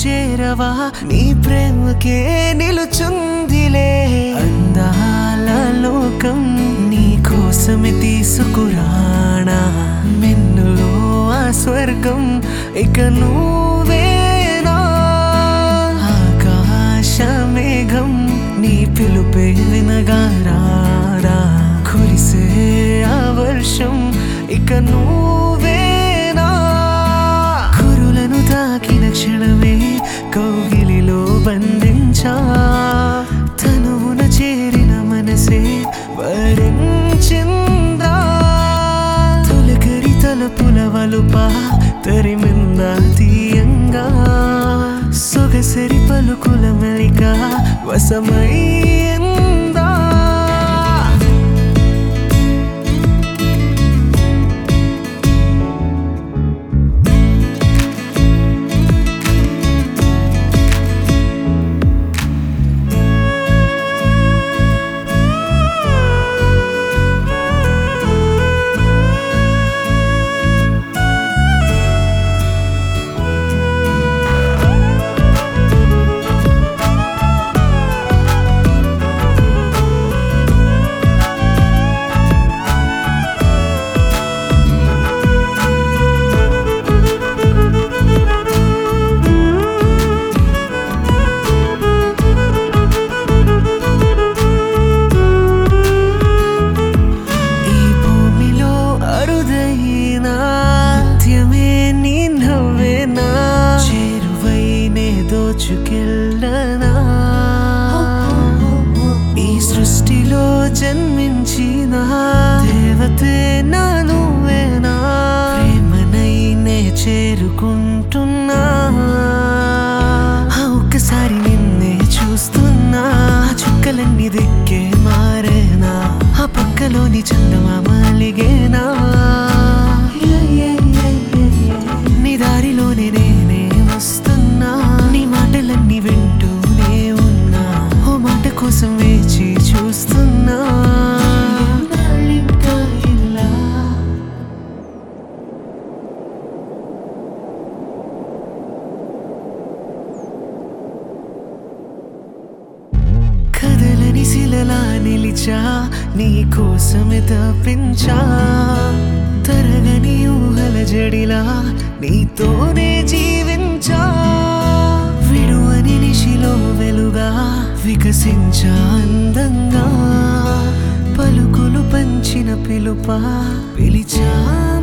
చేరవా నీ ప్రేమకే నిలుచుందిలే అందాల లోకం నీ కోసమే తీసుకురానా మెన్నులో ఆ స్వర్గం ఇక నువ్వేనా ఆకాశ మేఘం నీ పిలుపే వినగా రారా కురిసే ఆ వర్షం ఇక నువ్వేనా కురులను తాకిన క్షణమే కౌగిలిలో బంధించా తనువున చేరిన మనసే వరించిందా తొలకరి తలపుల వలుప తరిమింద తీయంగా సొగసరి పలుకుల మెలిక వసమైందా ఈ భూమిలో అరుదైన అంత్యమే నీ నవ్వేనా చేరువైనే దోచుకెళ్ళనా ఈ సృష్టిలో జన్మించిన దేవతే నా నువ్వేనా ప్రేమనైనే చేరుకుంటున్నా ఆ ఒక్కసారి నిన్నే చూస్తున్నా ఆ చుక్కలన్నీ దిక్కే మారేనా ఆ పక్కలోని చందమామలిగేనా నీ దారిలోనే నేనే వస్తున్నా నీ మాటలన్నీ వింటూనే ఉన్నా ఓ మాట కోసం వేచి చూస్తున్నా ఇంకా ఇలా కదలని శిలలా నిలిచా నీ కోసమే తప్పించా తరగని ఊహల జడిలా నీతోనే జీవించా విడువని నిశిలో వెలుగా వికసించా అందంగా పలుకులు పంచిన పిలుప పిలిచా